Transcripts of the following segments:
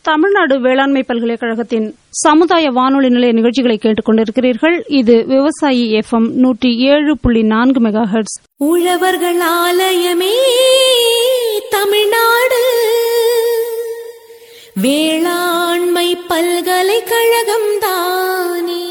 தமிழ்நாடு வேளாண்மை பல்கலைக்கழகத்தின் சமுதாய வானொலி நிலைய நிகழ்ச்சிகளை கேட்டுக் கொண்டிருக்கிறீர்கள் இது விவசாயி எஃப்எம் நூற்றி ஏழு புள்ளி நான்கு மெகா ஹெர்ட்ஸ் உழவர்கள் ஆலயமே தமிழ்நாடு வேளாண்மை பல்கலைக்கழகம் தானே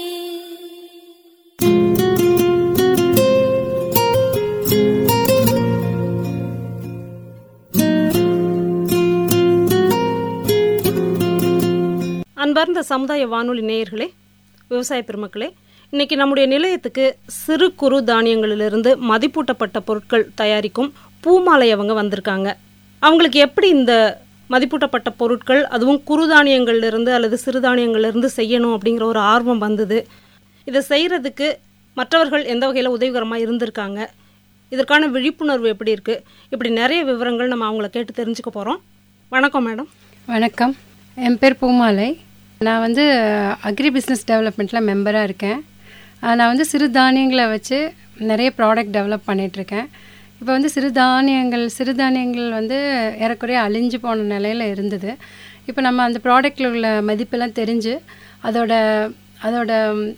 அன்பார்ந்த சமுதாய வானொலி நேயர்களே விவசாய பெருமக்களே இன்னைக்கு நம்முடைய நிலையத்துக்கு சிறு குறு தானியங்களிலிருந்து மதிப்பூட்டப்பட்ட பொருட்கள் தயாரிக்கும் பூமாலை அவங்க வந்திருக்காங்க அவங்களுக்கு எப்படி இந்த மதிப்பூட்டப்பட்ட பொருட்கள் அதுவும் குறுதானியங்கள்லேருந்து அல்லது சிறுதானியங்கள்லேருந்து செய்யணும் அப்படிங்கிற ஒரு ஆர்வம் வந்தது இதை செய்கிறதுக்கு மற்றவர்கள் எந்த வகையில் உதவிகரமாக இருந்திருக்காங்க இதற்கான விழிப்புணர்வு எப்படி இருக்குது இப்படி நிறைய விவரங்கள் நம்ம அவங்கள கேட்டு தெரிஞ்சுக்க போகிறோம் வணக்கம் மேடம் வணக்கம் என் பேர் பூமாலை நான் வந்து அக்ரி பிஸ்னஸ் டெவலப்மெண்ட்டில் மெம்பராக இருக்கேன் அஹ் நான் வந்து சிறு தானியங்களை வச்சு நிறைய ப்ராடக்ட் டெவலப் பண்ணிகிட்ருக்கேன் இப்போ வந்து சிறுதானியங்கள் சிறுதானியங்கள் வந்து ஏறக்குறைய அழிஞ்சு போன நிலையில் இருந்தது இப்போ நம்ம அந்த ப்ராடக்டில் உள்ள மதிப்பெல்லாம் தெரிஞ்சு அதோட அதோட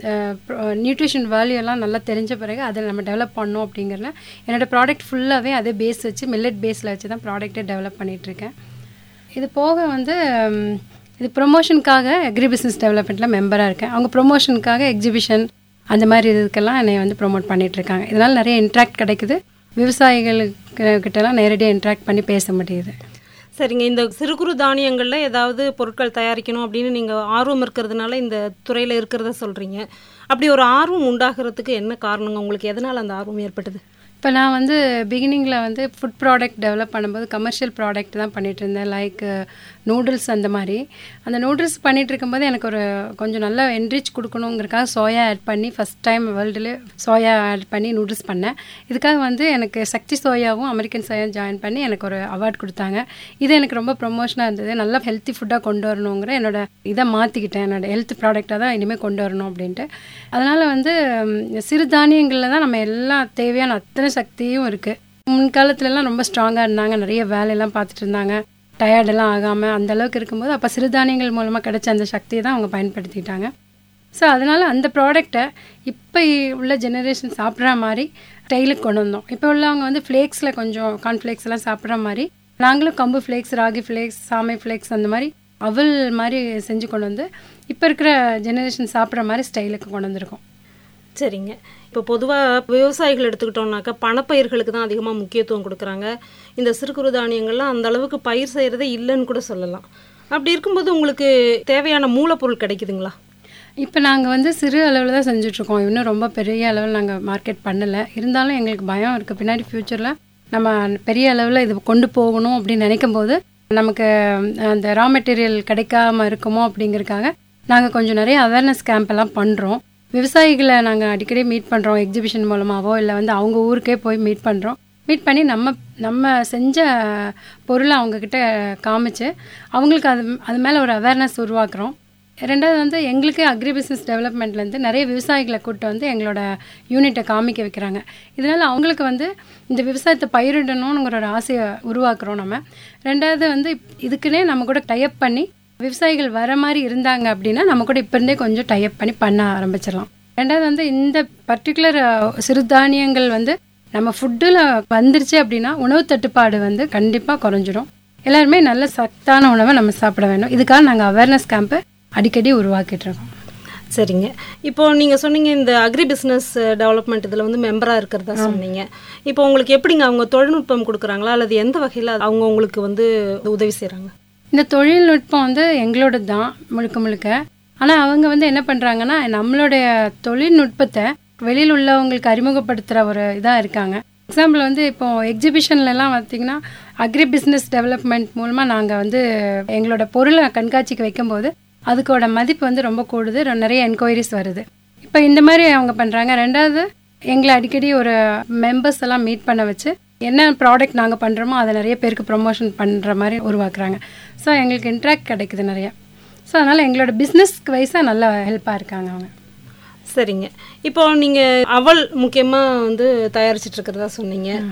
நியூட்ரிஷன் வேல்யூ எல்லாம் நல்லா தெரிஞ்ச பிறகு அதை நம்ம டெவலப் பண்ணோம் அப்படிங்கிறதுல என்னோடய ப்ராடக்ட் ஃபுல்லாகவே அதே பேஸ் வச்சு மில்லட் பேஸில் வச்சு தான் ப்ராடக்ட்டை டெவலப் பண்ணிகிட்ருக்கேன் இது போக வந்து ம், இது ப்ரொமோஷனுக்காக அக்ரி பிஸ்னஸ் டெவலப்மெண்ட்டில் மெம்பராக இருக்கேன் அவங்க ப்ரொமோஷனுக்காக எக்ஸிபிஷன் அந்த மாதிரி இதுக்கெல்லாம் என்னை வந்து ப்ரொமோட் பண்ணிகிட்ருக்காங்க இதனால் நிறைய இன்ட்ராக்ட் கிடைக்குது விவசாயிகளுக்கு கிட்டலாம் நேரடியாக இன்ட்ராக்ட் பண்ணி பேச முடியுது சரிங்க இந்த சிறு குறு தானியங்களில் ஏதாவது பொருட்கள் தயாரிக்கணும் அப்படின்னு நீங்கள் ஆர்வம் இருக்கிறதுனால இந்த துறையில் இருக்கிறத சொல்கிறீங்க அப்படி ஒரு ஆர்வம் உண்டாகிறதுக்கு என்ன காரணங்க உங்களுக்கு எதனால் அந்த ஆர்வம் ஏற்பட்டது இப்போ நான் வந்து பிகினிங்கில் வந்து ஃபுட் ப்ராடக்ட் டெவலப் பண்ணும்போது கமர்ஷியல் ப்ராடக்ட் தான் பண்ணிட்டு இருந்தேன் லைக் நூடுல்ஸ் அந்த மாதிரி அந்த நூடுல்ஸ் பண்ணிட்டு இருக்கும்போது எனக்கு ஒரு கொஞ்சம் நல்லா என்ரிச் கொடுக்கணுங்கிறக்காக சோயா ஆட் பண்ணி ஃபஸ்ட் டைம் வேர்ல்டுல சோயா ஆட் பண்ணி நூடுல்ஸ் பண்ணேன் இதுக்காக வந்து எனக்கு சக்தி சோயாவும் அமெரிக்கன் சோயாவும் ஜாயின் பண்ணி எனக்கு ஒரு அவார்ட் கொடுத்தாங்க இது எனக்கு ரொம்ப ப்ரொமோஷனாக இருந்தது நல்லா ஹெல்த்தி ஃபுட்டாக கொண்டு வரணுங்கிற என்னோட இதை மாற்றிக்கிட்டேன் என்னோட ஹெல்த் ப்ராடக்டாக தான் இனிமேல் கொண்டு வரணும் அப்படின்ட்டு அதனால் வந்து ம், சிறுதானியங்களில் தான் நம்ம எல்லா தேவையான அத்தனை சக்தியும் இருக்குது முன்காலத்துலலாம் ரொம்ப ஸ்ட்ராங்காக இருந்தாங்க நிறைய வேலையெல்லாம் பார்த்துட்டு இருந்தாங்க டயர்டெல்லாம் ஆகாமல் அந்த அளவுக்கு இருக்கும்போது அப்போ சிறுதானியங்கள் மூலமாக கிடைச்ச அந்த சக்தியை தான் அவங்க பயன்படுத்திட்டாங்க ஸோ அதனால் அந்த ப்ராடக்டை இப்போ உள்ள ஜெனரேஷன் சாப்பிட்ற மாதிரி ஸ்டைலுக்கு கொண்டு வந்தோம் இப்போ உள்ளவங்க வந்து ஃப்ளேக்ஸில் கொஞ்சம் கார்ன்ஃப்ளேக்ஸ் எல்லாம் சாப்பிட்ற மாதிரி நாங்களும் கம்பு ஃப்ளேக்ஸ் ராகி ஃப்ளேக்ஸ் சாமை ஃப்ளேக்ஸ் அந்த மாதிரி அவல் மாதிரி செஞ்சு கொண்டு வந்து இப்போ இருக்கிற ஜெனரேஷன் சாப்பிட்ற மாதிரி ஸ்டைலுக்கு கொண்டு வந்திருக்கோம் சரிங்க இப்போ பொதுவாக விவசாயிகள் எடுத்துக்கிட்டோம்னாக்கா பணப்பயிர்களுக்கு தான் அதிகமாக முக்கியத்துவம் கொடுக்குறாங்க இந்த சிறு குறு தானியங்கள்லாம் அந்த அளவுக்கு பயிர் செய்கிறதே இல்லைன்னு கூட சொல்லலாம் அப்படி இருக்கும்போது உங்களுக்கு தேவையான மூலப்பொருள் கிடைக்குதுங்களா இப்போ நாங்கள் வந்து சிறு அளவில் தான் செஞ்சுட்ருக்கோம் இன்னும் ரொம்ப பெரிய அளவில் நாங்கள் மார்க்கெட் பண்ணலை இருந்தாலும் எங்களுக்கு பயம் இருக்குது பின்னாடி ஃப்யூச்சரில் நம்ம பெரிய அளவில் இது கொண்டு போகணும் அப்படின்னு நினைக்கும் போது நமக்கு அந்த ரா மெட்டீரியல் கிடைக்காம இருக்குமோ அப்படிங்கிறதுக்காக நாங்கள் கொஞ்சம் நிறைய அவேர்னஸ் கேம்ப் எல்லாம் பண்ணுறோம் விவசாயிகளை நாங்கள் அடிக்கடி மீட் பண்ணுறோம் எக்ஸிபிஷன் மூலமாகவோ இல்லை வந்து அவங்க ஊருக்கே போய் மீட் பண்ணுறோம் மீட் பண்ணி நம்ம நம்ம செஞ்ச பொருளை அவங்கக்கிட்ட காமிச்சு அவங்களுக்கு அது அது மேலே ஒரு அவேர்னஸ் உருவாக்குறோம் ரெண்டாவது வந்து எங்களுக்கு அக்ரி பிஸ்னஸ் டெவலப்மெண்ட்லேருந்து நிறைய விவசாயிகளை கூப்பிட்டு வந்து எங்களோட யூனிட்டை காமிக்க வைக்கிறாங்க இதனால் அவங்களுக்கு வந்து இந்த விவசாயத்தை பயிரிடணுங்கிற ஒரு ஆசையை உருவாக்குறோம் நம்ம ரெண்டாவது வந்து இப்- இதுக்குன்னே நம்ம கூட டைப் பண்ணி விவசாயிகள் வர மாதிரி இருந்தாங்க அப்படின்னா நம்ம கூட இப்போ இருந்தே கொஞ்சம் டைப் பண்ணி பண்ண ஆரம்பிச்சிடலாம் ரெண்டாவது வந்து இந்த பர்டிகுலர் சிறுதானியங்கள் வந்து நம்ம ஃபுட்டில் வந்துருச்சு அப்படின்னா உணவு தட்டுப்பாடு வந்து கண்டிப்பாக குறைஞ்சிரும் எல்லாருமே நல்ல சத்தான உணவை நம்ம சாப்பிட வேண்டும் இதுக்காக நாங்கள் அவேர்னஸ் கேம்ப்பு அடிக்கடி உருவாக்கிட்டு இருக்கோம் சரிங்க இப்போ நீங்கள் சொன்னீங்க இந்த அக்ரி பிஸ்னஸ் டெவலப்மெண்ட் இதில் வந்து மெம்பராக இருக்கிறதா சொன்னீங்க இப்போ உங்களுக்கு எப்படிங்க அவங்க தொழில்நுட்பம் கொடுக்குறாங்களா அல்லது எந்த வகையில் அவங்க உங்களுக்கு வந்து உதவி செய்கிறாங்க இந்த தொழில்நுட்பம் வந்து எங்களோட தான் முழுக்க முழுக்க ஆனால் அவங்க வந்து என்ன பண்ணுறாங்கன்னா நம்மளுடைய தொழில்நுட்பத்தை வெளியில் உள்ளவங்களுக்கு அறிமுகப்படுத்துகிற ஒரு இதாக இருக்காங்க எக்ஸாம்பிள் வந்து இப்போ எக்ஸிபிஷன்லலாம் பார்த்தீங்கன்னா அக்ரி பிஸ்னஸ் டெவலப்மெண்ட் மூலமாக நாங்கள் வந்து எங்களோட பொருளை கண்காட்சிக்கு வைக்கும்போது அதுக்கோட மதிப்பு வந்து ரொம்ப கூடுது ரொ- நிறைய என்கொயரிஸ் வருது இப்போ இந்த மாதிரி அவங்க பண்ணுறாங்க ரெண்டாவது எங்களை அடிக்கடி ஒரு மெம்பர்ஸ் எல்லாம் மீட் பண்ண வச்சு என்ன ப்ராடக்ட் நாங்கள் பண்ணுறோமோ அதை நிறைய பேருக்கு ப்ரொமோஷன் பண்ணுற மாதிரி உருவாக்குறாங்க ஸோ எங்களுக்கு இன்ட்ராக்ட் கிடைக்குது நிறைய ஸோ அதனால் எங்களோட பிஸ்னஸ்க்கு வைஸாக நல்லா ஹெல்ப்பாக இருக்காங்க அவங்க சரிங்க இப்போ நீங்கள் அவல் முக்கியமாக வந்து தயாரிச்சிட்டு இருக்கிறதா சொன்னீங்க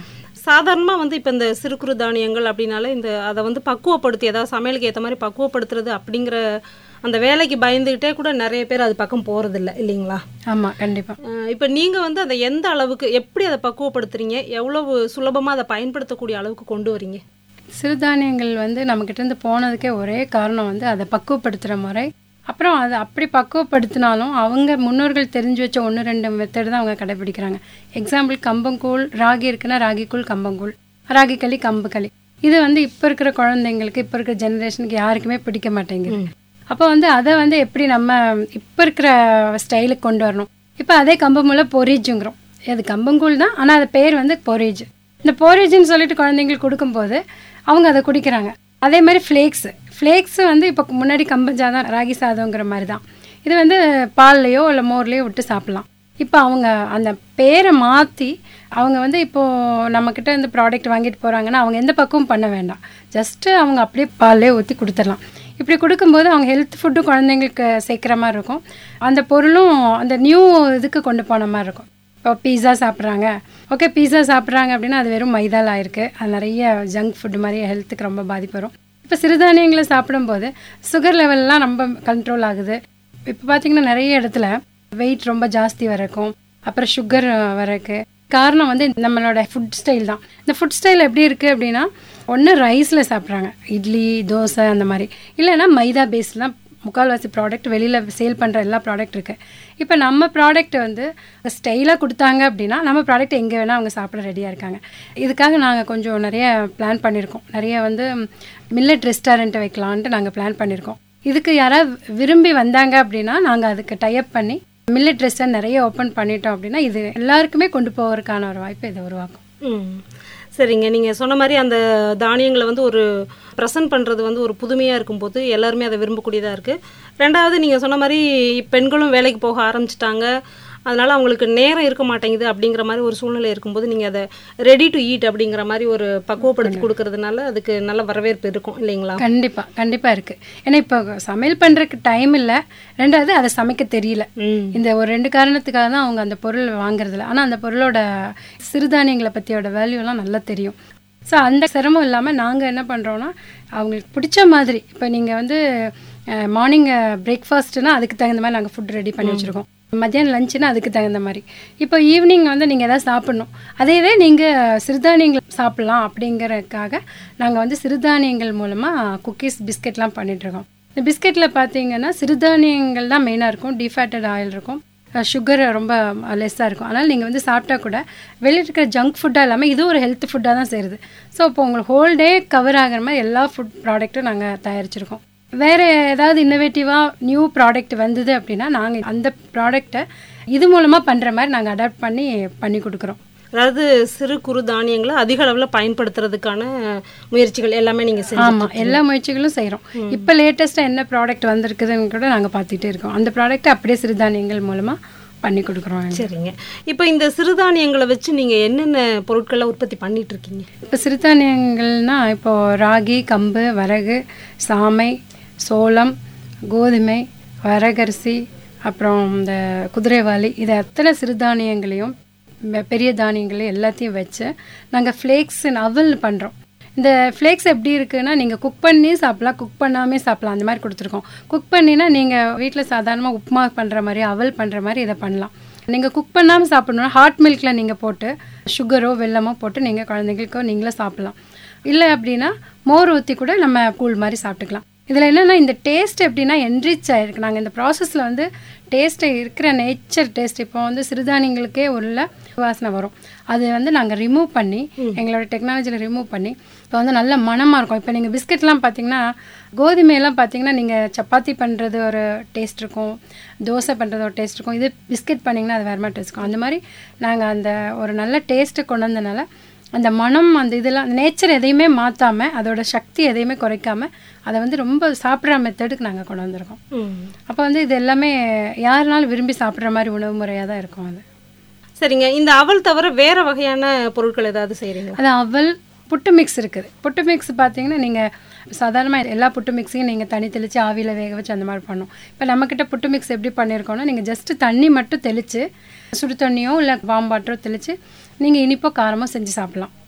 சாதாரணமாக வந்து இப்போ இந்த சிறு குறு தானியங்கள் அப்படின்னாலே இந்த அதை வந்து பக்குவப்படுத்தி அதாவது சமையலுக்கு ஏற்ற மாதிரி பக்குவப்படுத்துறது அப்படிங்கிற அந்த வேலைக்கு பயந்துக்கிட்டே கூட நிறைய பேர் அது பக்கம் போகிறதில்ல இல்லைங்களா ஆமாம் கண்டிப்பாக இப்போ நீங்கள் வந்து அதை எந்த அளவுக்கு எப்படி அதை பக்குவப்படுத்துறீங்க எவ்வளவு சுலபமாக அதை பயன்படுத்தக்கூடிய அளவுக்கு கொண்டு வரீங்க சிறுதானியங்கள் வந்து நம்மக்கிட்ட இருந்து போனதுக்கே ஒரே காரணம் வந்து அதை பக்குவப்படுத்துகிற முறை அப்புறம் அதை அப்படி பக்குவப்படுத்தினாலும் அவங்க முன்னோர்கள் தெரிஞ்சு வச்ச ஒன்று ரெண்டு மெத்தட் தான் அவங்க கடைபிடிக்கிறாங்க எக்ஸாம்பிள் கம்பங்கூழ் ராகி இருக்குன்னா ராகிக்கூழ் கம்பங்கூழ் ராகி களி கம்பு களி இது வந்து இப்போ இருக்கிற குழந்தைங்களுக்கு இப்போ இருக்கிற ஜெனரேஷனுக்கு யாருக்குமே பிடிக்க மாட்டேங்குது அப்போ வந்து அதை வந்து எப்படி நம்ம இப்போ இருக்கிற ஸ்டைலுக்கு கொண்டு வரணும் இப்போ அதே கம்பமுள்ள பொரிஜுங்கிறோம் அது கம்பங்கூழ் தான் ஆனால் அது பேர் வந்து பொரிஜ் இந்த போரேஜ்னு சொல்லிட்டு குழந்தைங்களுக்கு கொடுக்கும்போது அவங்க அதை குடிக்கிறாங்க அதே மாதிரி ஃப்ளேக்ஸு ஃப்ளேக்ஸு வந்து இப்போ முன்னாடி கம்பஞ்சா தான் ராகி சாதங்கிற மாதிரி தான் இது வந்து பால்லையோ இல்லை மோர்லேயோ விட்டு சாப்பிட்லாம் இப்போ அவங்க அந்த பேரை மாற்றி அவங்க வந்து இப்போது நம்மக்கிட்ட இந்த ப்ராடக்ட் வாங்கிட்டு போகிறாங்கன்னா அவங்க எந்த பக்கமும் பண்ண வேண்டாம் ஜஸ்ட்டு அவங்க அப்படியே பால்லே ஊற்றி கொடுத்துடலாம் இப்படி கொடுக்கும்போது அவங்க ஹெல்த் ஃபுட்டும் குழந்தைங்களுக்கு சேர்க்குற மாதிரி இருக்கும் அந்த பொருளும் அந்த நியூ இதுக்கு கொண்டு போன மாதிரி இருக்கும் இப்போ பீஸா சாப்பிட்றாங்க ஓகே பீஸா சாப்பிட்றாங்க அப்படின்னா அது வெறும் மைதால் ஆயிருக்கு அது நிறைய ஜங்க் ஃபுட் மாதிரி ஹெல்த்துக்கு ரொம்ப பாதிப்பு வரும் இப்போ சிறுதானியங்களை சாப்பிடும்போது சுகர் லெவல்லாம் ரொம்ப கண்ட்ரோல் ஆகுது இப்போ பார்த்தீங்கன்னா நிறைய இடத்துல வெயிட் ரொம்ப ஜாஸ்தி வரக்கும் அப்புறம் சுகர் வரக்கு காரணம் வந்து நம்மளோட ஃபுட் ஸ்டைல் தான் இந்த ஃபுட் ஸ்டைல் எப்படி இருக்குது அப்படின்னா ஒன்று ரைஸில் சாப்பிட்றாங்க இட்லி தோசை அந்த மாதிரி இல்லைன்னா மைதா பேஸில் தான் முக்கால்வாசி ப்ராடக்ட் வெளியில் சேல் பண்ணுற எல்லா ப்ராடக்ட் இருக்குது இப்போ நம்ம ப்ராடக்ட் வந்து ஸ்டைலாக கொடுத்தாங்க அப்படின்னா நம்ம ப்ராடக்ட் எங்கே வேணால் அவங்க சாப்பிட ரெடியாக இருக்காங்க இதுக்காக நாங்கள் கொஞ்சம் நிறைய பிளான் பண்ணியிருக்கோம் நிறைய வந்து மில்லட் ரெஸ்டாரண்ட்டை வைக்கலான்ட்டு நாங்கள் பிளான் பண்ணியிருக்கோம் இதுக்கு யாராவது விரும்பி வந்தாங்க அப்படின்னா நாங்கள் அதுக்கு டைப் பண்ணி மில்லட் ரெஸ்டாரண்ட் நிறைய ஓப்பன் பண்ணிட்டோம் அப்படின்னா இது எல்லாருக்குமே கொண்டு போவதற்கான ஒரு வாய்ப்பை இதை உருவாக்கும் ம் சரிங்க நீங்கள் சொன்ன மாதிரி அந்த தானியங்களை வந்து ஒரு ப்ரெசன்ட் பண்ணுறது வந்து ஒரு புதுமையாக இருக்கும்போது எல்லாருமே அதை விரும்பக்கூடியதாக இருக்குது ரெண்டாவது நீங்கள் சொன்ன மாதிரி பெண்களும் வேலைக்கு போக ஆரம்பிச்சிட்டாங்க அதனால் அவங்களுக்கு நேரம் இருக்க மாட்டேங்குது அப்படிங்கிற மாதிரி ஒரு சூழ்நிலை இருக்கும்போது நீங்கள் அதை ரெடி டு ஈட் அப்படிங்கிற மாதிரி ஒரு பக்குவப்படுத்தி கொடுக்கறதுனால அதுக்கு நல்ல வரவேற்பு இருக்கும் இல்லைங்களா கண்டிப்பாக கண்டிப்பாக இருக்குது ஏன்னா இப்போ சமையல் பண்ணுறதுக்கு டைம் இல்லை ரெண்டாவது அதை சமைக்க தெரியல ம் இந்த ஒரு ரெண்டு காரணத்துக்காக தான் அவங்க அந்த பொருள் வாங்குறதில்ல ஆனால் அந்த பொருளோட சிறுதானியங்களை பற்றியோட வேல்யூலாம் நல்லா தெரியும் ஸோ அந்த சிரமம் இல்லாமல் நாங்கள் என்ன பண்ணுறோன்னா அவங்களுக்கு பிடிச்ச மாதிரி இப்போ நீங்கள் வந்து மார்னிங் பிரேக்ஃபாஸ்ட்னா அதுக்கு தகுந்த மாதிரி நாங்கள் ஃபுட் ரெடி பண்ணி வச்சுருக்கோம் மத்தியானம் லஞ்சுனா அதுக்கு தகுந்த மாதிரி இப்போ ஈவினிங் வந்து நீங்கள் எதாவது சாப்பிட்ணும் அதேவே நீங்கள் சிறுதானியங்கள் சாப்பிட்லாம் அப்படிங்கறதுக்காக நாங்கள் வந்து சிறுதானியங்கள் மூலமாக குக்கீஸ் பிஸ்கெட்லாம் பண்ணிகிட்ருக்கோம் இந்த பிஸ்கெட்டில் பார்த்தீங்கன்னா சிறுதானியங்கள் தான் மெயினாக இருக்கும் டிஃபேட்டட் ஆயில் இருக்கும் சுகர் ரொம்ப லெஸ்ஸாக இருக்கும் அதனால் நீங்கள் வந்து சாப்பிட்டா கூட வெளியில் இருக்கிற ஜங்க் ஃபுட்டாக இல்லாமல் இது ஒரு ஹெல்த் ஃபுட்டாக தான் சேருது ஸோ இப்போ உங்களுக்கு ஹோல் டே கவர் ஆகிற மாதிரி எல்லா ஃபுட் ப்ராடக்ட்டும் நாங்கள் தயாரிச்சிருக்கோம் வேறு ஏதாவது இன்னோவேட்டிவாக நியூ ப்ராடக்ட் வந்தது அப்படின்னா நாங்கள் அந்த ப்ராடக்டை இது மூலமாக பண்ணுற மாதிரி நாங்கள் அடாப்ட் பண்ணி பண்ணி கொடுக்குறோம் அதாவது சிறு குறு தானியங்களை அதிக அளவில் பயன்படுத்துறதுக்கான முயற்சிகள் எல்லாமே நீங்கள் செஞ்சு ஆமாம் எல்லா முயற்சிகளும் செய்கிறோம் இப்போ லேட்டஸ்ட்டாக என்ன ப்ராடக்ட் வந்திருக்குதுன்னு கூட நாங்கள் பார்த்துட்டே இருக்கோம் அந்த ப்ராடக்ட்டை அப்படியே சிறுதானியங்கள் மூலமாக பண்ணி கொடுக்குறோம் சரிங்க இப்போ இந்த சிறுதானியங்களை வச்சு நீங்கள் என்னென்ன பொருட்களை உற்பத்தி பண்ணிட்டு இருக்கீங்க இப்போ சிறுதானியங்கள்னா இப்போ ராகி கம்பு வரகு சாமை சோளம் கோதுமை வரகரிசி அப்புறம் இந்த குதிரைவாலி இது அத்தனை சிறுதானியங்களையும் பெ- பெரிய தானியங்களையும் எல்லாத்தையும் வச்சு நாங்கள் ஃப்ளேக்ஸ் அவல் பண்ணுறோம் இந்த ஃப்ளேக்ஸ் எப்படி இருக்குன்னா நீங்கள் குக் பண்ணி சாப்பிடலாம் குக் பண்ணாமே சாப்பிடலாம் அந்த மாதிரி கொடுத்துருக்கோம் குக் பண்ணினா நீங்கள் வீட்டில் சாதாரணமாக உப்புமா பண்ணுற மாதிரி அவல் பண்ணுற மாதிரி இதை பண்ணலாம் நீங்கள் குக் பண்ணாமல் சாப்பிடணும்னா ஹாட் மில்கில் நீங்கள் போட்டு சுகரோ வெல்லமோ போட்டு நீங்கள் குழந்தைங்களுக்கோ நீங்களே சாப்பிடலாம் இல்லை அப்படின்னா மோர் ஊற்றி கூட நம்ம கூழ் மாதிரி சாப்பிட்டுக்கலாம் இதில் என்னென்னா இந்த டேஸ்ட் எப்படின்னா என்ரிச் ஆகிருக்கு நாங்கள் இந்த ப்ராசஸில் வந்து டேஸ்ட்டு இருக்கிற நேச்சர் டேஸ்ட் இப்போ வந்து சிறுதானியங்களுக்கே உள்ள வாசனை வரும் அது வந்து நாங்கள் ரிமூவ் பண்ணி எங்களோட டெக்னாலஜியில் ரிமூவ் பண்ணி இப்போ வந்து நல்ல மணமாக இருக்கும் இப்போ நீங்கள் பிஸ்கெட்லாம் பார்த்தீங்கன்னா கோதுமையெல்லாம் பார்த்தீங்கன்னா நீங்கள் சப்பாத்தி பண்ணுறது ஒரு டேஸ்ட் இருக்கும் தோசை பண்ணுறது ஒரு டேஸ்ட் இருக்கும் இது பிஸ்கெட் பண்ணிங்கன்னா அது வேறு மாதிரி டேஸ்ட் இருக்கும் அந்த மாதிரி நாங்கள் அந்த ஒரு நல்ல டேஸ்ட்டு கொண்டு வந்தனால அந்த மனம் அந்த இதெல்லாம் அந்த நேச்சர் எதையுமே மாற்றாமல் அதோட சக்தி எதையுமே குறைக்காம அதை வந்து ரொம்ப சாப்பிட்ற மெத்தடுக்கு நாங்கள் கொண்டு வந்திருக்கோம் ம் அப்போ வந்து இது எல்லாமே யாருனாலும் விரும்பி சாப்பிட்ற மாதிரி உணவு முறையாக தான் இருக்கும் அது சரிங்க இந்த அவல் தவிர வேற வகையான பொருட்கள் ஏதாவது செய்கிறீங்களா அது அவல் புட்டு மிக்ஸ் இருக்குது புட்டு மிக்ஸ் பார்த்தீங்கன்னா நீங்கள் சாதாரணமாக எல்லா புட்டு மிக்ஸையும் நீங்கள் தண்ணி தெளித்து ஆவியில் வேக வச்சு அந்த மாதிரி பண்ணணும் இப்போ நம்மக்கிட்ட புட்டு மிக்ஸ் எப்படி பண்ணியிருக்கோம்னா நீங்கள் ஜஸ்ட்டு தண்ணி மட்டும் தெளித்து சுடு தண்ணியோ இல்லை வாம்பாட்டோ தெளித்து நீங்கள் இனிப்போ காரமோ செஞ்சு சாப்பிட்லாம்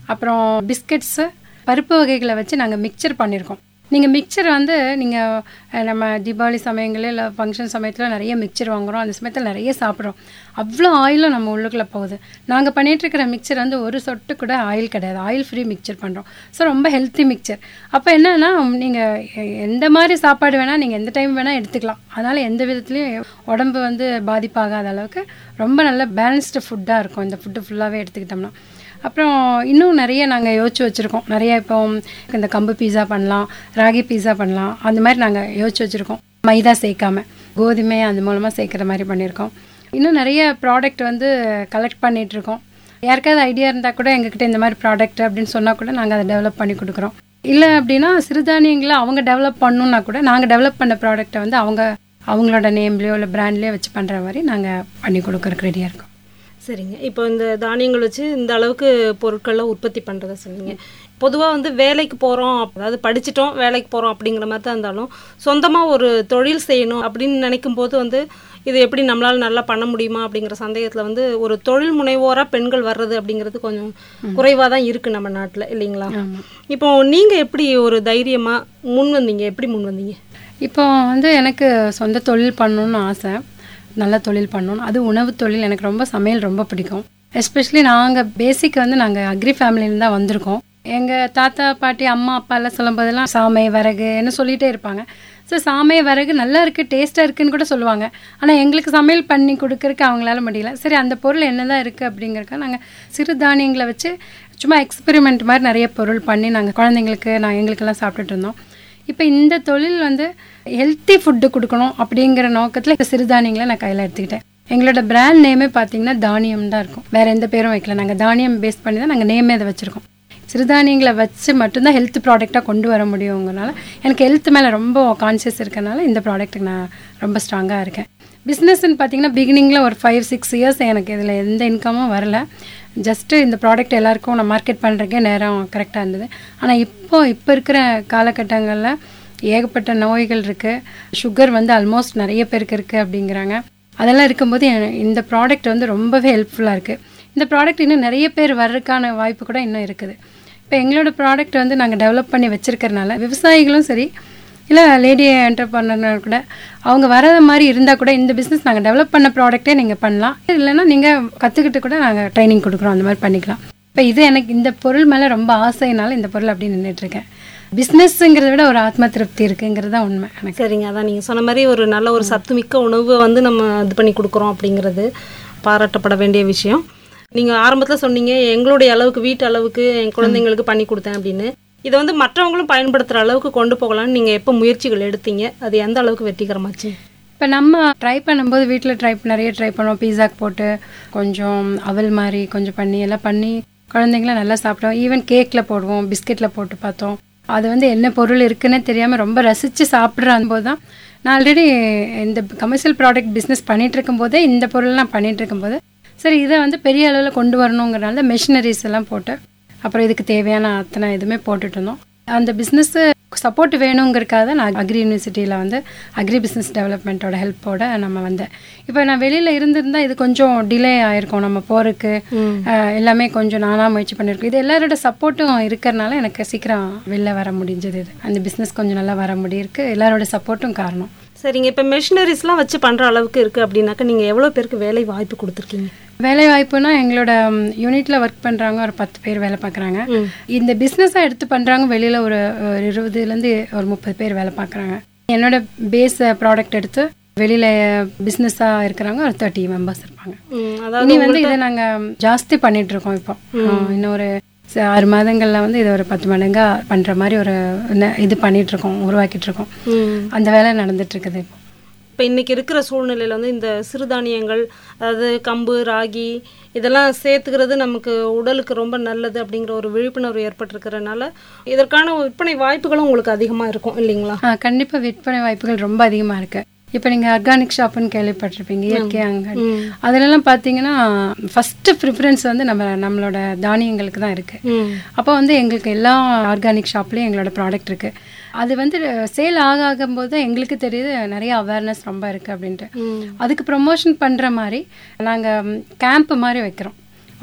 அப்புறம் பிஸ்கட்ஸு பருப்பு வகைகளை வச்சு நாங்கள் மிக்சர் பண்ணியிருக்கோம் நீங்கள் மிக்சர் வந்து நீங்கள் நம்ம தீபாவளி சமயங்களில் இல்லை ஃபங்க்ஷன் சமயத்தில் நிறைய மிக்சர் வாங்குகிறோம் அந்த சமயத்தில் நிறைய சாப்பிட்றோம் அவ்வளோ ஆயிலும் நம்ம உள்ளுக்குள்ளே போகுது நாங்கள் பண்ணிகிட்ருக்கிற மிக்சர் வந்து ஒரு சொட்டு கூட ஆயில் கிடையாது ஆயில் ஃப்ரீ மிக்சர் பண்ணுறோம் ஸோ ரொம்ப ஹெல்த்தி மிக்சர் அப்போ என்னென்னா நீங்கள் எந்த மாதிரி சாப்பாடு வேணால் நீங்கள் எந்த டைம் வேணால் எடுத்துக்கலாம் அதனால் எந்த விதத்துலையும் உடம்பு வந்து பாதிப்பாகாத அளவுக்கு ரொம்ப நல்ல பேலன்ஸ்டு ஃபுட்டாக இருக்கும் இந்த ஃபுட்டு ஃபுல்லாகவே எடுத்துக்கிட்டோம்னா அப்புறம் இன்னும் நிறைய நாங்கள் யோசிச்சு வச்சுருக்கோம் நிறைய இப்போ இந்த கம்பு பீஸா பண்ணலாம் ராகி பீஸா பண்ணலாம் அந்த மாதிரி நாங்கள் யோசிச்சு வச்சுருக்கோம் மைதா சேர்க்காம கோதுமை அந்த மூலமாக சேர்க்குற மாதிரி பண்ணியிருக்கோம் இன்னும் நிறைய ப்ராடக்ட் வந்து கலெக்ட் பண்ணிகிட்ருக்கோம் யாருக்காவது ஐடியா இருந்தால் கூட எங்ககிட்ட இந்த மாதிரி ப்ராடக்ட் அப்படின்னு சொன்னால் கூட நாங்கள் அதை டெவலப் பண்ணி கொடுக்குறோம் இல்லை அப்படின்னா சிறுதானியங்களை அவங்க டெவலப் பண்ணணுன்னா கூட நாங்கள் டெவலப் பண்ண ப்ராடக்ட்டை வந்து அவங்க அவங்களோட நேம்லேயோ இல்லை பிராண்ட்லேயோ வச்சு பண்ணுற மாதிரி நாங்கள் பண்ணி கொடுக்குறக்கு ரெடியாக இருக்கோம் சரிங்க இப்போ இந்த தானியங்கள் வச்சு இந்த அளவுக்கு பொருட்கள்லாம் உற்பத்தி பண்ணுறத சொன்னீங்க பொதுவாக வந்து வேலைக்கு போகிறோம் அதாவது படிச்சிட்டோம் வேலைக்கு போகிறோம் அப்படிங்கிற மாதிரி தான் இருந்தாலும் சொந்தமாக ஒரு தொழில் செய்யணும் அப்படின்னு நினைக்கும் போது வந்து இது எப்படி நம்மளால் நல்லா பண்ண முடியுமா அப்படிங்கிற சந்தேகத்தில் வந்து ஒரு தொழில் முனைவோராக பெண்கள் வர்றது அப்படிங்கிறது கொஞ்சம் குறைவாக தான் இருக்குது நம்ம நாட்டில் இல்லைங்களா இப்போ நீங்கள் எப்படி ஒரு தைரியமாக முன் வந்தீங்க எப்படி முன் வந்தீங்க இப்போ வந்து எனக்கு சொந்த தொழில் பண்ணணும்னு ஆசை நல்ல தொழில் பண்ணணும் அது உணவு தொழில் எனக்கு ரொம்ப சமையல் ரொம்ப பிடிக்கும் எஸ்பெஷலி நாங்கள் பேசிக் வந்து நாங்கள் அக்ரி ஃபேமிலியில தான் வந்திருக்கோம் எங்கள் தாத்தா பாட்டி அம்மா அப்பா எல்லாம் சொல்லும் போதெல்லாம் சாமை வரகு என்ன சொல்லிகிட்டே இருப்பாங்க ஸோ சாமை வரகு நல்லா இருக்குது டேஸ்ட்டாக இருக்குன்னு கூட சொல்லுவாங்க ஆனால் எங்களுக்கு சமையல் பண்ணி கொடுக்கறக்கு அவங்களால முடியல சரி அந்த பொருள் என்ன தான் இருக்குது அப்படிங்கிறக்க நாங்கள் சிறுதானியங்களை வச்சு சும்மா எக்ஸ்பெரிமெண்ட் மாதிரி நிறைய பொருள் பண்ணி நாங்கள் குழந்தைங்களுக்கு நான் எங்களுக்கெல்லாம் சாப்பிட்டுட்டு இருந்தோம் இப்போ இந்த தொழில் வந்து ஹெல்த்தி ஃபுட்டு கொடுக்கணும் அப்படிங்கிற நோக்கத்தில் சிறுதானியங்களை நான் கையில் எடுத்துக்கிட்டேன் எங்களோட பிராண்ட் நேமே பார்த்தீங்கன்னா தானியம் தான் இருக்கும் வேறு எந்த பேரும் வைக்கல நாங்கள் தானியம் பேஸ் பண்ணி தான் நாங்கள் நேமே அதை வச்சுருக்கோம் சிறுதானியங்களை வச்சு மட்டும்தான் ஹெல்த் ப்ராடக்டாக கொண்டு வர முடியுங்கிறனால எனக்கு ஹெல்த் மேலே ரொம்ப கான்சியஸ் இருக்கனால இந்த ப்ராடக்ட்டுக்கு நான் ரொம்ப ஸ்ட்ராங்காக இருக்கேன் பிஸ்னஸ்ன்னு பார்த்தீங்கன்னா பிகினிங்கில் ஒரு ஃபைவ் சிக்ஸ் இயர்ஸ் எனக்கு இதில் எந்த இன்கமும் வரல ஜஸ்ட்டு இந்த ப்ராடக்ட் எல்லாருக்கும் நான் மார்க்கெட் பண்ணுறக்கே நேரம் கரெக்டாக இருந்தது ஆனால் இப்போ இப்போ இருக்கிற காலகட்டங்களில் ஏகப்பட்ட நோய்கள் இருக்குது சுகர் வந்து ஆல்மோஸ்ட் நிறைய பேருக்கு இருக்குது அப்படிங்கிறாங்க அதெல்லாம் இருக்கும்போது இந்த ப்ராடக்ட் வந்து ரொம்பவே ஹெல்ப்ஃபுல்லாக இருக்குது இந்த ப்ராடக்ட் இன்னும் நிறைய பேர் வர்றதுக்கான வாய்ப்பு கூட இன்னும் இருக்குது இப்போ எங்களோட ப்ராடக்ட் வந்து நாங்கள் டெவலப் பண்ணி வச்சுருக்கறனால விவசாயிகளும் சரி இல்லை லேடி என்டர்பிரனர் கூட அவங்க வராத மாதிரி இருந்தால் கூட இந்த பிஸ்னஸ் நாங்கள் டெவலப் பண்ண ப்ராடக்ட்டே நீங்கள் பண்ணலாம் இல்லைன்னா நீங்கள் கற்றுக்கிட்டு கூட நாங்கள் ட்ரைனிங் கொடுக்குறோம் அந்த மாதிரி பண்ணிக்கலாம் இப்போ இது எனக்கு இந்த பொருள் மேலே ரொம்ப ஆசைனால இந்த பொருள் அப்படி நின்றுட்டுருக்கேன் பிஸ்னஸ்ங்கிறத விட ஒரு ஆத்ம திருப்தி இருக்குங்கிறது தான் உண்மை எனக்கு சரிங்க அதான் நீங்கள் சொன்ன மாதிரி ஒரு நல்ல ஒரு சத்துமிக்க உணவு வந்து நம்ம இது பண்ணி கொடுக்குறோம் அப்படிங்கிறது பாராட்டப்பட வேண்டிய விஷயம் நீங்கள் ஆரம்பத்தில் சொன்னீங்க எங்களுடைய அளவுக்கு வீட்டு அளவுக்கு என் குழந்தைங்களுக்கு பண்ணி கொடுத்தேன் அப்படின்னு இதை வந்து மற்றவங்களும் பயன்படுத்துகிற அளவுக்கு கொண்டு போகலான்னு நீங்கள் எப்போ முயற்சிகள் எடுத்தீங்க அது எந்த அளவுக்கு வெற்றிகரமாச்சு இப்போ நம்ம ட்ரை பண்ணும்போது வீட்டில் ட்ரை நிறைய ட்ரை பண்ணுவோம் பீஸாக்கு போட்டு கொஞ்சம் அவல் மாதிரி கொஞ்சம் பண்ணி எல்லாம் பண்ணி குழந்தைங்களாம் நல்லா சாப்பிடுவோம் ஈவன் கேக்கில் போடுவோம் பிஸ்கெட்டில் போட்டு பார்த்தோம் அது வந்து என்ன பொருள் இருக்குன்னே தெரியாமல் ரொம்ப ரசித்து சாப்பிட்ற போது தான் நான் ஆல்ரெடி இந்த கமர்ஷியல் ப்ராடக்ட் பிஸ்னஸ் பண்ணிகிட்டு இருக்கும்போதே இந்த பொருள்லாம் பண்ணிகிட்டு இருக்கும்போது சரி இதை வந்து பெரிய அளவில் கொண்டு வரணுங்கிறனால மெஷினரிஸ் எல்லாம் போட்டு அப்புறம் இதுக்கு தேவையான அத்தனை இதுவுமே போட்டுட்டு இருந்தோம் அந்த பிஸ்னஸ்ஸு சப்போர்ட் வேணுங்கிறக்காக தான் நான் அக்ரி யூனிவர்சிட்டியில் வந்து அக்ரி பிஸ்னஸ் டெவலப்மெண்ட்டோட ஹெல்ப்போட நம்ம வந்தேன் இப்போ நான் வெளியில் இருந்திருந்தா இது கொஞ்சம் டிலே ஆயிருக்கும் நம்ம போகிறதுக்கு எல்லாமே கொஞ்சம் நானாக முயற்சி பண்ணியிருக்கோம் இது எல்லாரோட சப்போர்ட்டும் இருக்கிறனால எனக்கு சீக்கிரம் வெளில வர முடிஞ்சது இது அந்த பிஸ்னஸ் கொஞ்சம் நல்லா வர முடியிருக்கு எல்லாரோட சப்போர்ட்டும் காரணம் சரிங்க இப்போ மெஷினரிஸ்லாம் வச்சு பண்ணுற அளவுக்கு இருக்குது அப்படின்னாக்கா நீங்கள் எவ்வளோ பேருக்கு வேலை வாய்ப்பு கொடுத்துருக்கீங்க வேலை வாய்ப்புனா எங்களோட யூனிட்ல ஒர்க் பண்றாங்க ஒரு பத்து பேர் வேலை பார்க்குறாங்க இந்த பிஸ்னஸாக எடுத்து பண்றாங்க வெளியில ஒரு ஒரு இருபதுலேருந்து ஒரு முப்பது பேர் வேலை பார்க்குறாங்க என்னோட பேஸ் ப்ராடக்ட் எடுத்து வெளியில பிஸ்னஸாக இருக்கிறவங்க ஒரு தேர்ட்டி மெம்பர்ஸ் இருப்பாங்க அதாவது இனி வந்து இதை நாங்கள் ஜாஸ்தி பண்ணிட்டு இருக்கோம் இப்போ இன்னொரு ச- ஆறு மாதங்கள்ல வந்து இது ஒரு பத்து மடங்கா பண்ற மாதிரி ஒரு ந- இது பண்ணிட்டு இருக்கோம் உருவாக்கிட்டு இருக்கோம் அந்த வேலை நடந்துட்டு இருக்குது இப்போ இப்போ இன்றைக்கி இருக்கிற சூழ்நிலையில் வந்து இந்த சிறுதானியங்கள் அதாவது கம்பு ராகி இதெல்லாம் சேர்த்துக்கிறது நமக்கு உடலுக்கு ரொம்ப நல்லது அப்படிங்கிற ஒரு விழிப்புணர்வு ஏற்பட்டிருக்கிறனால இதற்கான விற்பனை வாய்ப்புகளும் உங்களுக்கு அதிகமாக இருக்கும் இல்லைங்களா ஆ கண்டிப்பாக விற்பனை வாய்ப்புகள் ரொம்ப அதிகமாக இருக்கு இப்போ நீங்கள் ஆர்கானிக் ஷாப்புன்னு கேள்விப்பட்டிருப்பீங்க இயற்கை அங்காடி அதிலெல்லாம் பார்த்தீங்கன்னா ஃபஸ்ட்டு ப்ரிஃபரன்ஸ் வந்து நம்ம நம்மளோட தானியங்களுக்கு தான் இருக்குது அப்போ வந்து எங்களுக்கு எல்லா ஆர்கானிக் ஷாப்லேயும் எங்களோட ப்ராடக்ட் இருக்குது அது வந்து சேல் ஆக ஆகும்போது தான் எங்களுக்கு தெரியுது நிறைய அவேர்னஸ் ரொம்ப இருக்குது அப்படின்ட்டு அதுக்கு ப்ரொமோஷன் பண்ணுற மாதிரி நாங்கள் கேம்ப் மாதிரி வைக்கிறோம்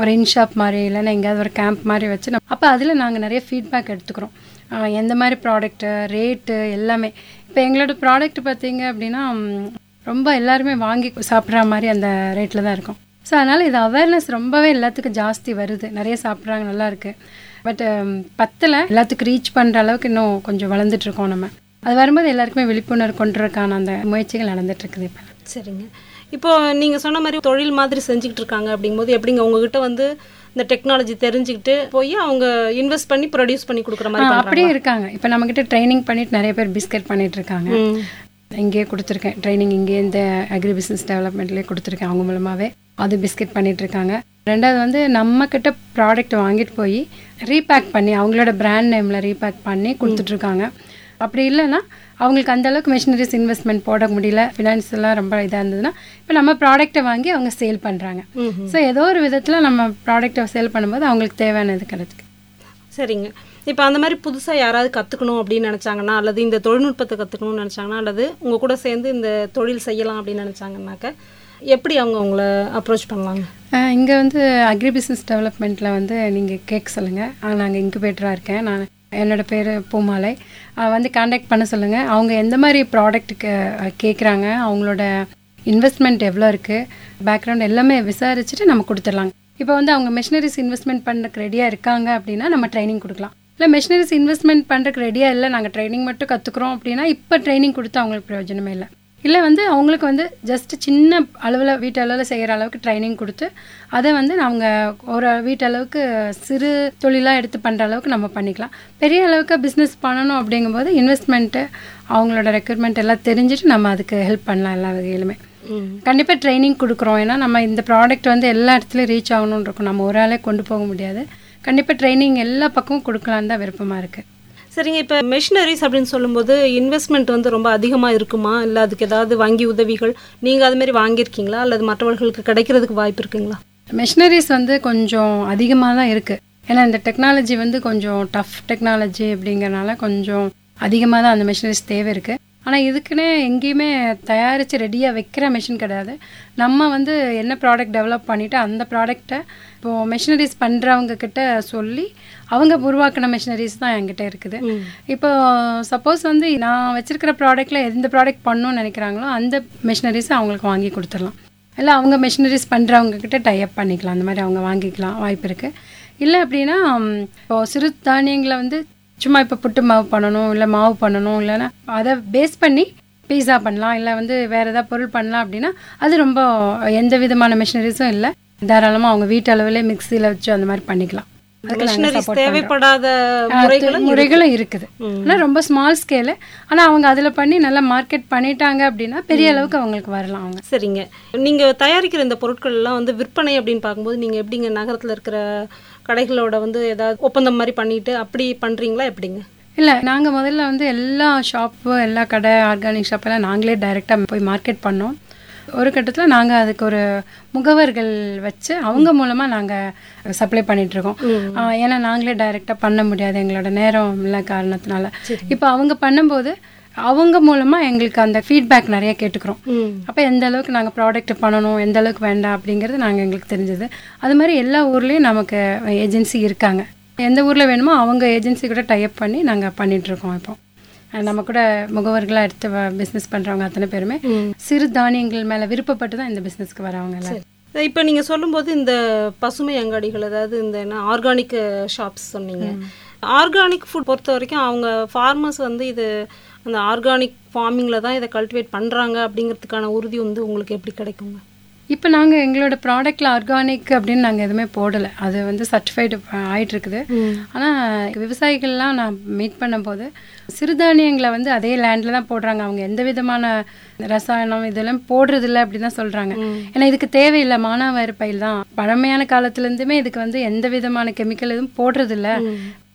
ஒரு இன்ஷாப் மாதிரி இல்லைன்னா எங்கேயாவது ஒரு கேம்ப் மாதிரி வச்சு நம்ம அப்போ அதில் நாங்கள் நிறைய ஃபீட்பேக் எடுத்துக்கிறோம் ஆஹ் எந்த மாதிரி ப்ராடக்ட்டு ரேட்டு எல்லாமே இப்போ எங்களோட ப்ராடக்ட் பார்த்தீங்க அப்படின்னா ம், ரொம்ப எல்லாருமே வாங்கி சாப்பிட்ற மாதிரி அந்த ரேட்டில் தான் இருக்கும் ஸோ அதனால் இது அவேர்னஸ் ரொம்பவே எல்லாத்துக்கும் ஜாஸ்தி வருது நிறைய சாப்பிட்றாங்க நல்லா இருக்கு பட் பத்தில் எல்லாத்துக்கும் ரீச் பண்ணுற அளவுக்கு இன்னும் கொஞ்சம் வளர்ந்துட்டு இருக்கோம் நம்ம அது வரும்போது எல்லாருக்குமே விழிப்புணர்வு கொண்டுறதுக்கான அந்த முயற்சிகள் நடந்துட்டு இருக்குது இப்போ சரிங்க இப்போ நீங்க சொன்ன மாதிரி தொழில் மாதிரி செஞ்சுக்கிட்டு இருக்காங்க அப்படிங்கும்போது எப்படிங்க உங்ககிட்ட வந்து இந்த டெக்னாலஜி தெரிஞ்சுக்கிட்டு போய் அவங்க இன்வெஸ்ட் பண்ணி ப்ரொடியூஸ் பண்ணி கொடுக்குற மாதிரி பண்றாங்களா? அப்படியே இருக்காங்க இப்போ நம்மக்கிட்ட ட்ரைனிங் பண்ணிட்டு நிறைய பேர் பிஸ்கட் பண்ணிட்டு இருக்காங்க ம். இங்கேயே கொடுத்துருக்கேன் ட்ரைனிங் இங்கே இந்த அக்ரி பிஸ்னஸ் டெவலப்மெண்ட்லேயே கொடுத்துருக்கேன் அவங்க மூலமாகவே அது பிஸ்கட் பண்ணிட்டு இருக்காங்க ரெண்டாவது வந்து நம்ம கிட்ட ப்ராடக்ட் வாங்கிட்டு போய் ரீபேக் பண்ணி அவங்களோட பிராண்ட் நேமில் ரீபேக் பண்ணி கொடுத்துட்ருக்காங்க அப்படி இல்லைன்னா அவங்களுக்கு அந்த அளவுக்கு மிஷினரிஸ் இன்வெஸ்ட்மெண்ட் போட முடியல ஃபினான்ஷியலாக ரொம்ப இதாக இருந்ததுன்னா இப்போ நம்ம ப்ராடக்ட்டை வாங்கி அவங்க சேல் பண்ணுறாங்க ஸோ ஏதோ ஒரு விதத்தில் நம்ம ப்ராடக்ட்டை சேல் பண்ணும்போது அவங்களுக்கு தேவையானது கிடைக்குது சரிங்க இப்போ அந்த மாதிரி புதுசாக யாராவது கற்றுக்கணும் அப்படின்னு நினச்சாங்கன்னா அல்லது இந்த தொழில்நுட்பத்தை கற்றுக்கணும்னு நினச்சாங்கன்னா அல்லது உங்கள் கூட சேர்ந்து இந்த தொழில் செய்யலாம் அப்படின்னு நினச்சாங்கன்னாக்க எப்படி அவங்க உங்களை அப்ரோச் பண்ணலாங்க இங்கே வந்து அக்ரி பிஸ்னஸ் டெவலப்மெண்ட்டில் வந்து நீங்கள் கேட்க சொல்லுங்கள் நாங்கள் இன்குபேட்டராக இருக்கேன் நான் என்னோட பேர் பூமாலை அஹ் வந்து காண்டாக்ட் பண்ண சொல்லுங்கள் அவங்க எந்த மாதிரி ப்ராடக்ட்டுக்கு கேட்குறாங்க அவங்களோட இன்வெஸ்ட்மெண்ட் எவ்வளோ இருக்குது பேக்ரவுண்ட் எல்லாமே விசாரிச்சுட்டு நம்ம கொடுத்துடலாங்க இப்போ வந்து அவங்க மெஷினரிஸ் இன்வெஸ்ட்மெண்ட் பண்ணுறதுக்கு ரெடியாக இருக்காங்க அப்படின்னா நம்ம ட்ரைனிங் கொடுக்கலாம் இல்லை மெஷினரிஸ் இன்வெஸ்ட்மெண்ட் பண்ணுறதுக்கு ரெடியாக இல்லை நாங்கள் ட்ரைனிங் மட்டும் கற்றுக்குறோம் அப்படின்னா இப்போ ட்ரைனிங் கொடுத்து அவங்களுக்கு பிரயோஜனமே இல்லை இல்லை வந்து அவங்களுக்கு வந்து ஜஸ்ட் சின்ன அளவில் வீட்டு அளவில் செய்கிற அளவுக்கு ட்ரைனிங் கொடுத்து அதை வந்து அவங்க ஒரு வீட்டு அளவுக்கு சிறு தொழிலாக எடுத்து பண்ணுற அளவுக்கு நம்ம பண்ணிக்கலாம் பெரிய அளவுக்கு பிஸ்னஸ் பண்ணணும் அப்படிங்கும்போது இன்வெஸ்ட்மெண்ட்டு அவங்களோட ரெக்யர்மெண்ட் எல்லாம் தெரிஞ்சுட்டு நம்ம அதுக்கு ஹெல்ப் பண்ணலாம் எல்லா வகையிலுமே கண்டிப்பாக ட்ரைனிங் கொடுக்குறோம் ஏன்னா நம்ம இந்த ப்ராடக்ட் வந்து எல்லா இடத்துலையும் ரீச் ஆகணும்னு இருக்கும் நம்ம ஒரு ஆளே கொண்டு போக முடியாது கண்டிப்பாக ட்ரைனிங் எல்லா பக்கமும் கொடுக்கலான்னு தான் விருப்பமாக இருக்குது சரிங்க இப்போ மெஷினரிஸ் அப்படின்னு சொல்லும்போது இன்வெஸ்ட்மெண்ட் வந்து ரொம்ப அதிகமாக இருக்குமா இல்லை அதுக்கு ஏதாவது வங்கி உதவிகள் நீங்கள் அது மாதிரி வாங்கியிருக்கீங்களா அல்லது மற்றவர்களுக்கு கிடைக்கிறதுக்கு வாய்ப்பு இருக்குங்களா மெஷினரிஸ் வந்து கொஞ்சம் அதிகமாக தான் இருக்குது ஏன்னா இந்த டெக்னாலஜி வந்து கொஞ்சம் டஃப் டெக்னாலஜி அப்படிங்கறனால கொஞ்சம் அதிகமாக தான் அந்த மெஷினரிஸ் தேவை இருக்குது ஆனால் இதுக்குன்னே எங்கேயுமே தயாரித்து ரெடியாக வைக்கிற மிஷின் கிடையாது நம்ம வந்து என்ன ப்ராடக்ட் டெவலப் பண்ணிவிட்டு அந்த ப்ராடக்டை இப்போது மெஷினரிஸ் பண்ணுறவங்க கிட்ட சொல்லி அவங்க உருவாக்கின மெஷினரிஸ் தான் என்கிட்ட இருக்குது இப்போ சப்போஸ் வந்து நான் வச்சிருக்கிற ப்ராடக்ட்டில் எந்த ப்ராடக்ட் பண்ணணும்னு நினைக்கிறாங்களோ அந்த மெஷினரிஸை அவங்களுக்கு வாங்கி கொடுத்துடலாம் இல்லை அவங்க மெஷினரிஸ் பண்ணுறவங்க கிட்ட டைப் பண்ணிக்கலாம் அந்த மாதிரி அவங்க வாங்கிக்கலாம் வாய்ப்பு இருக்குது இல்லை அப்படின்னா ம், இப்போ சிறு தானியங்களை வந்து சும்மா இப்போ புட்டு மாவு பண்ணணும் இல்லை மாவு பண்ணணும் இல்லைன்னா அதை பேஸ் பண்ணி பீஸா பண்ணலாம் இல்லை வந்து வேறு ஏதாவது பொருள் பண்ணலாம் அப்படின்னா அது ரொம்ப எந்த விதமான மிஷினரிஸும் இல்லை தாராளமாக அவங்க வீட்டு அளவிலே மிக்சியில் வச்சு அந்த மாதிரி பண்ணிக்கலாம் அதுக்கு நாங்க மிஷினரிஸ் support பண்றோம். தேவைப்படாத ஆ, முறைகளும் முறைகளும் இருக்குது ஆனால் ரொம்ப ஸ்மால் ஸ்கேலு ஆனால் அவங்க அதில் பண்ணி நல்லா மார்க்கெட் பண்ணிட்டாங்க அப்படின்னா பெரிய அளவுக்கு அவங்களுக்கு வரலாம் அவங்க சரிங்க நீங்க தயாரிக்கிற இந்த பொருட்கள் எல்லாம் வந்து விற்பனை அப்படின்னு பார்க்கும்போது நீங்க எப்படிங்க நகரத்துல இருக்கிற கடைகளோட வந்து ஏதாவது ஒப்பந்தம் மாதிரி பண்ணிட்டு அப்படி பண்றீங்களா எப்படிங்க இல்லை நாங்கள் முதல்ல வந்து எல்லா ஷாப்பு எல்லா கடை ஆர்கானிக் ஷாப் எல்லாம் நாங்களே டைரெக்டாக போய் மார்க்கெட் பண்ணோம் ஒரு கட்டத்தில் நாங்கள் அதுக்கு ஒரு முகவர்கள் வச்சு அவங்க மூலமாக நாங்கள் சப்ளை பண்ணிகிட்ருக்கோம் ஏன்னா நாங்களே டைரெக்டாக பண்ண முடியாது எங்களோட நேரம் இல்லை காரணத்தினால இப்போ அவங்க பண்ணும்போது அவங்க மூலமாக எங்களுக்கு அந்த ஃபீட்பேக் நிறைய கேட்டுக்கிறோம் அப்போ எந்த அளவுக்கு நாங்கள் ப்ராடக்ட் பண்ணணும் எந்த அளவுக்கு வேண்டாம் அப்படிங்கிறது நாங்கள் எங்களுக்கு தெரிஞ்சது அது மாதிரி எல்லா ஊர்லேயும் நமக்கு ஏஜென்சி இருக்காங்க எந்த ஊரில் வேணுமோ அவங்க ஏஜென்சி கூட டைப் பண்ணி நாங்கள் பண்ணிகிட்ருக்கோம் இப்போ அஹ் நம்ம கூட முகவர்களாக எடுத்து பிஸ்னஸ் பண்ணுறவங்க அத்தனை பேருமே சிறு தானியங்கள் மேலே விருப்பப்பட்டு தான் இந்த பிஸ்னஸ்க்கு வரவங்க எல்லாம் இப்போ நீங்க சொல்லும்போது இந்த பசுமை அங்காடிகள் அதாவது இந்த என்ன ஆர்கானிக் ஷாப்ஸ் சொன்னீங்க ஆர்கானிக் ஃபுட் பொறுத்த வரைக்கும் அவங்க ஃபார்மர்ஸ் வந்து இது அந்த ஆர்கானிக் ஃபார்மிங்கில் தான் இதை கல்டிவேட் பண்ணுறாங்க அப்படிங்கிறதுக்கான உறுதி வந்து உங்களுக்கு எப்படி கிடைக்குங்க இப்போ நாங்கள் எங்களோட ப்ராடக்ட்ல ஆர்கானிக் அப்படின்னு நாங்கள் எதுவுமே போடலை அது வந்து சர்டிஃபைடு ஆயிட்டு இருக்குது ஆனால் விவசாயிகள்லாம் நான் மீட் பண்ணும்போது சிறுதானியங்களை வந்து அதே லேண்டில் தான் போடுறாங்க அவங்க எந்த விதமான ரசாயனம் இதெல்லாம் போடுறது இல்லை அப்படின்னு தான் சொல்கிறாங்க ஏன்னா இதுக்கு தேவையில்லை மானாவாரி பயில் தான் பழமையான காலத்துலேருந்துமே இதுக்கு வந்து எந்த விதமான கெமிக்கல் எதுவும் போடுறது இல்ல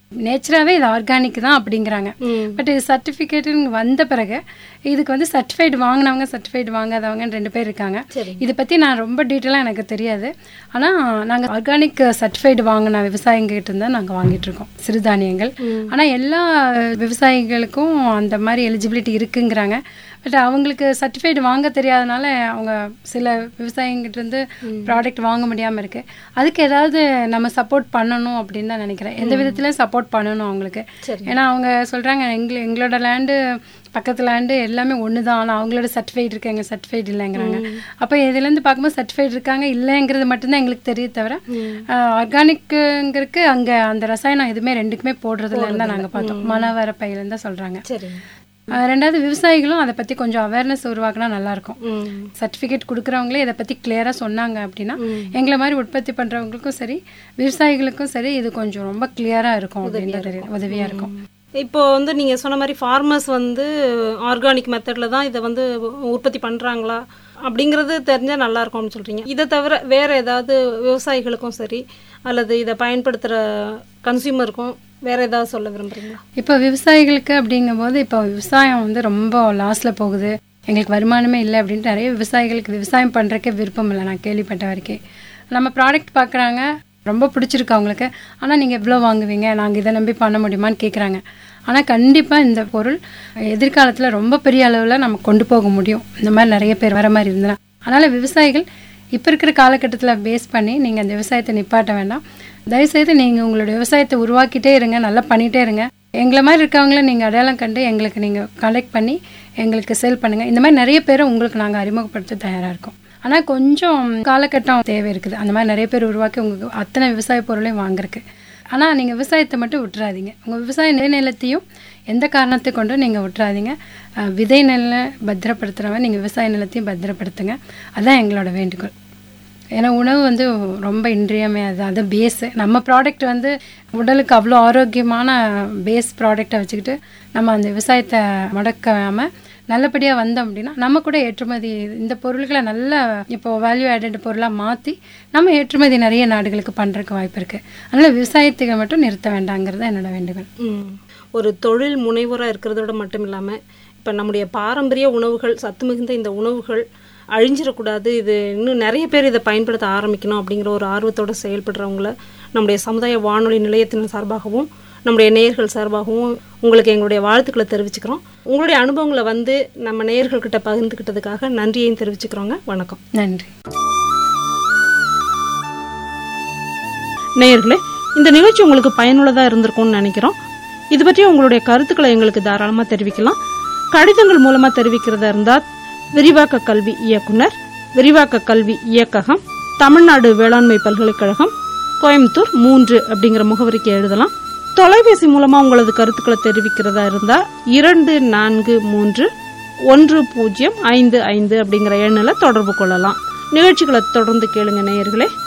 நேச்சராகவே இது ஆர்கானிக் தான் அப்படிங்கிறாங்க ம். பட் இது சர்டிஃபிகேட்டுன்னு வந்த பிறகு இதுக்கு வந்து சர்டிஃபைடு வாங்கினவங்க சர்டிஃபைடு வாங்காதவங்க ரெண்டு பேர் இருக்காங்க சரி. இதை பற்றி நான் ரொம்ப டீட்டெயிலாக எனக்கு தெரியாது ஆனால் நாங்கள் ஆர்கானிக் சர்டிஃபைடு வாங்கின விவசாயிங்கிட்ட இருந்தால் நாங்கள் வாங்கிட்டு இருக்கோம் சிறுதானியங்கள் ஆனால் எல்லா விவசாயிகளுக்கும் அந்த மாதிரி எலிஜிபிலிட்டி இருக்குங்கிறாங்க பட் அவங்களுக்கு சர்டிஃபைடு வாங்க தெரியாதனால அவங்க சில விவசாயிங்கிட்ட இருந்து ப்ராடக்ட் வாங்க முடியாமல் இருக்கு அதுக்கு ஏதாவது நம்ம சப்போர்ட் பண்ணணும் அப்படின்னு தான் நினைக்கிறேன் எந்த விதத்துலையும் சப்போர்ட் பண்ணணும் அவங்களுக்கு சரி. ஏன்னா அவங்க சொல்கிறாங்க எங்கள எங்களோட லேண்டு பக்கத்து லேண்டு எல்லாமே ஒன்று தான் ஆனால் அவங்களோட சர்டிஃபைட் இருக்கு எங்கள் சர்டிஃபைட் இல்லைங்கிறாங்க அப்போ இதுலேருந்து பார்க்கும்போது சர்டிஃபைட் இருக்காங்க இல்லைங்கிறது மட்டும்தான் எங்களுக்கு தெரியும் தவிர ஆர்கானிக்குங்கிறதுக்கு அங்கே அந்த ரசாயனம் எதுவுமே ரெண்டுக்குமே போடுறதுலன்னு தான் நாங்கள் பார்த்தோம் மனவர பயிலன்னு தான் சொல்கிறாங்க சரி ரெண்டாவது விவசாயிகளும் அதை பற்றி கொஞ்சம் அவேர்னஸ் உருவாக்குனா நல்லாயிருக்கும் ம் சர்டிஃபிகேட் கொடுக்குறவங்களே இதை பற்றி கிளியராக சொன்னாங்க அப்படின்னா எங்களை மாதிரி உற்பத்தி பண்ணுறவங்களுக்கும் சரி விவசாயிகளுக்கும் சரி இது கொஞ்சம் ரொம்ப கிளியராக இருக்கும் அப்படின்னு தெரியும் உதவியாக இருக்கும் இப்போ வந்து நீங்க சொன்ன மாதிரி ஃபார்மர்ஸ் வந்து ஆர்கானிக் மெத்தட்ல தான் இதை வந்து உற்பத்தி பண்றாங்களா அப்படிங்கிறது தெரிஞ்சா நல்லா இருக்கும்னு சொல்றீங்க இதை தவிர வேற ஏதாவது விவசாயிகளுக்கும் சரி அல்லது இதை பயன்படுத்துற கன்சியூமருக்கும் வேற ஏதாவது சொல்ல விரும்புறீங்களா இப்போ விவசாயிகளுக்கு அப்படிங்கும்போது இப்போ விவசாயம் வந்து ரொம்ப லாஸில் போகுது எங்களுக்கு வருமானமே இல்லை அப்படின்ட்டு நிறைய விவசாயிகளுக்கு விவசாயம் பண்ணுறக்கே விருப்பம் இல்லை நான் கேள்விப்பட்ட வரைக்கும் நம்ம ப்ராடக்ட் பார்க்குறாங்க ரொம்ப பிடிச்சிருக்கு அவங்களுக்கு ஆனால் நீங்கள் எவ்வளோ வாங்குவீங்க நாங்கள் இதை நம்பி பண்ண முடியுமான்னு கேட்குறாங்க ஆனால் கண்டிப்பாக இந்த பொருள் எதிர்காலத்தில் ரொம்ப பெரிய அளவில் நம்ம கொண்டு போக முடியும் இந்த மாதிரி நிறைய பேர் வர மாதிரி இருந்தா அதனால் விவசாயிகள் இப்போ இருக்கிற காலகட்டத்தில் பேஸ் பண்ணி நீங்கள் அந்த விவசாயத்தை நிப்பாட்ட வேண்டாம் தயவுசெய்து நீங்கள் உங்களோட விவசாயத்தை உருவாக்கிட்டே இருங்க நல்லா பண்ணிகிட்டே இருங்க எங்களை மாதிரி இருக்கவங்கள நீங்கள் அடையாளம் கண்டு எங்களுக்கு நீங்கள் கலெக்ட் பண்ணி எங்களுக்கு சேல் பண்ணுங்கள் இந்த மாதிரி நிறைய பேரை உங்களுக்கு நாங்கள் அறிமுகப்படுத்த தயாராக இருக்கோம் ஆனால் கொஞ்சம் காலகட்டம் தேவை இருக்குது அந்த மாதிரி நிறைய பேர் உருவாக்கி உங்களுக்கு அத்தனை விவசாய பொருளையும் வாங்குறதுக்கு ஆனால் நீங்கள் விவசாயத்தை மட்டும் விட்டுறாதீங்க உங்கள் விவசாய நிலத்தையும் எந்த காரணத்தை கொண்டும் நீங்கள் விட்டுறாதீங்க அஹ், விதை நெல்லை பத்திரப்படுத்துகிறவன் நீங்கள் விவசாய நிலத்தையும் பத்திரப்படுத்துங்க அதுதான் எங்களோட வேண்டுகோள் ஏன்னா உணவு வந்து ரொம்ப இன்றியமையாது அது பேஸு நம்ம ப்ராடக்ட் வந்து உடலுக்கு அவ்வளோ ஆரோக்கியமான பேஸ் ப்ராடக்டை வச்சுக்கிட்டு நம்ம அந்த விவசாயத்தை முடக்காமல் நல்லபடியாக வந்தோம் அப்படின்னா நம்ம கூட ஏற்றுமதி இந்த பொருள்களை நல்ல இப்போ வேல்யூ ஆடட் பொருளாக மாற்றி நம்ம ஏற்றுமதி நிறைய நாடுகளுக்கு பண்ணுறதுக்கு வாய்ப்பு இருக்குது அதனால் விவசாயத்துக்கு மட்டும் நிறுத்த வேண்டாங்கிறது தான் என்னோட வேண்டுகோள் ம். ஒரு தொழில் முனைவோராக இருக்கிறதோட மட்டும் இல்லாமல் இப்போ நம்முடைய பாரம்பரிய உணவுகள் சத்து மிகுந்த இந்த உணவுகள் அழிஞ்சிடக்கூடாது இது இன்னும் நிறைய பேர் இதை பயன்படுத்த ஆரம்பிக்கணும் அப்படிங்கிற ஒரு ஆர்வத்தோடு செயல்படுறவங்கள நம்முடைய சமுதாய வானொலி நிலையத்தின் சார்பாகவும் நம்முடைய நேயர்கள் சார்பாகவும் உங்களுக்கு எங்களுடைய வாழ்த்துக்களை தெரிவிச்சுக்கிறோம் உங்களுடைய அனுபவங்களை வந்து நம்ம நேயர்கள்கிட்ட பகிர்ந்துக்கிட்டதுக்காக நன்றியையும் தெரிவிச்சுக்கிறோங்க வணக்கம் நன்றி நேயர்களே இந்த நிகழ்ச்சி உங்களுக்கு பயனுள்ளதாக இருந்திருக்கும்னு நினைக்கிறோம் இது பற்றி உங்களுடைய கருத்துக்களை எங்களுக்கு தாராளமாக தெரிவிக்கலாம் கடிதங்கள் மூலமாக தெரிவிக்கிறதா இருந்தால் விரிவாக்க கல்வி இயக்குனர் விரிவாக்க கல்வி இயக்ககம் தமிழ்நாடு வேளாண்மை பல்கலைக்கழகம் கோயம்புத்தூர் மூன்று அப்படிங்கிற முகவரிக்கு எழுதலாம் தொலைபேசி மூலமாக உங்களது கருத்துக்களை தெரிவிக்கிறதா இருந்தால் இரண்டு நான்கு மூன்று ஒன்று பூஜ்ஜியம் ஐந்து ஐந்து அப்படிங்கிற எண்ணில் தொடர்பு கொள்ளலாம் நிகழ்ச்சிகளை தொடர்ந்து கேளுங்க நேயர்களே